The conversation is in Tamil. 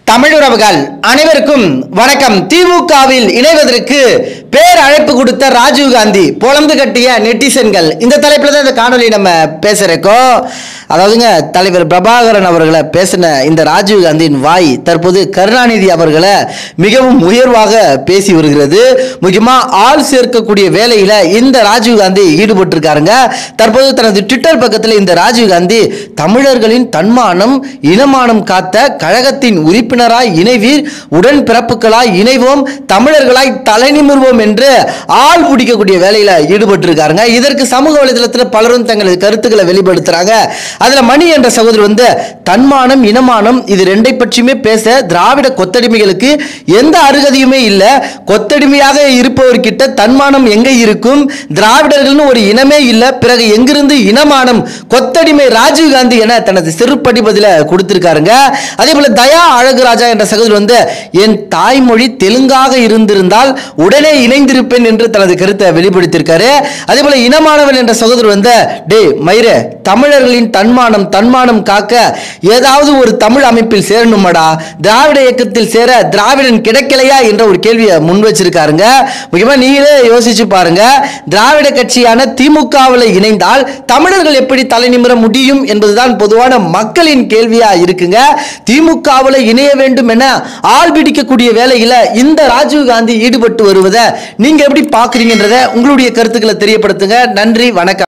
தமிழுறவுகள் அனைவருக்கும் வணக்கம் திமுகவில் இணைவதற்கு பேர் அழைப்பு கொடுத்த ராஜீவ் காந்தி பொழந்து கட்டிய நெட்டிசன்கள் இந்த தலைப்பில் தான் இந்த காணொலி நம்ம பேசுறோம் அதாவதுங்க தலைவர் பிரபாகரன் அவர்களை பேசின இந்த ராஜீவ் காந்தியின் வாய் தற்போது கருணாநிதி அவர்களை மிகவும் உயர்வாக பேசி வருகிறது முக்கியமாக ஆள் சேர்க்கக்கூடிய வேலையில் இந்த ராஜீவ் காந்தி ஈடுபட்டிருக்காருங்க தற்போது தனது ட்விட்டர் பக்கத்தில் இந்த ராஜீவ் காந்தி தமிழர்களின் தன்மானம் இனமானம் காத்த கழகத்தின் உறுப்பினராய் இணைவீர் உடன் பிறப்புகளாய் இணைவோம் தமிழர்களாய் தலைநிமிர்வோம் என்று ஆள் பிடிக்கக்கூடிய வேலையில ஈடுபட்டிருக்காருங்க இதற்கு சமூக வலைதளத்தில் பலரும் தங்களது கருத்துக்களை வெளிப்படுத்துறாங்க அதுல மணி என்ற சகோதரர் வந்து தன்மானம் இனமானம் இது ரெண்டை பற்றியுமே பேச திராவிட கொத்தடிமைகளுக்கு எந்த அருகதையுமே இல்லை கொத்தடிமையாக இருப்பவர்கிட்ட தன்மானம் எங்க இருக்கும் திராவிடர்கள்னு ஒரு இனமே இல்லை பிறகு எங்கிருந்து இனமானம் கொத்தடிமை ராஜீவ் காந்தி என தனது சிறுபடி பதில கொடுத்திருக்காருங்க அதே போல தயா அழகுராஜா என்ற சகோதரர் வந்து என் தாய்மொழி தெலுங்காக இருந்திருந்தால் உடனே இணைந்திருப்பேன் என்று தனது கருத்தை வெளிப்படுத்தியிருக்காரு அதே போல இனமானவன் என்ற சகோதரர் வந்து டே மயிரே தமிழர்களின் தன்மானம் தன்மானம் காக்க ஏதாவது ஒரு தமிழ் அமைப்பில் சேரணுமாடா திராவிட இயக்கத்தில் சேர திராவிடன் கிடைக்கலையா என்ற ஒரு கேள்வியை முன் வச்சிருக்காருங்க முக்கியமா நீங்களே யோசிச்சு பாருங்க திராவிட கட்சியான திமுகவில் இணைந்தால் தமிழர்கள் எப்படி தலை நிமிர முடியும் என்பதுதான் பொதுவான மக்களின் கேள்வியா இருக்குங்க திமுகவில் இணைய வேண்டும் என ஆள் பிடிக்கக்கூடிய வேலையில இந்த ராஜீவ் காந்தி ஈடுபட்டு வருவதை நீங்க எப்படி பாக்குறீங்கன்றத உங்களுடைய கருத்துக்களை தெரியப்படுத்துங்க நன்றி வணக்கம்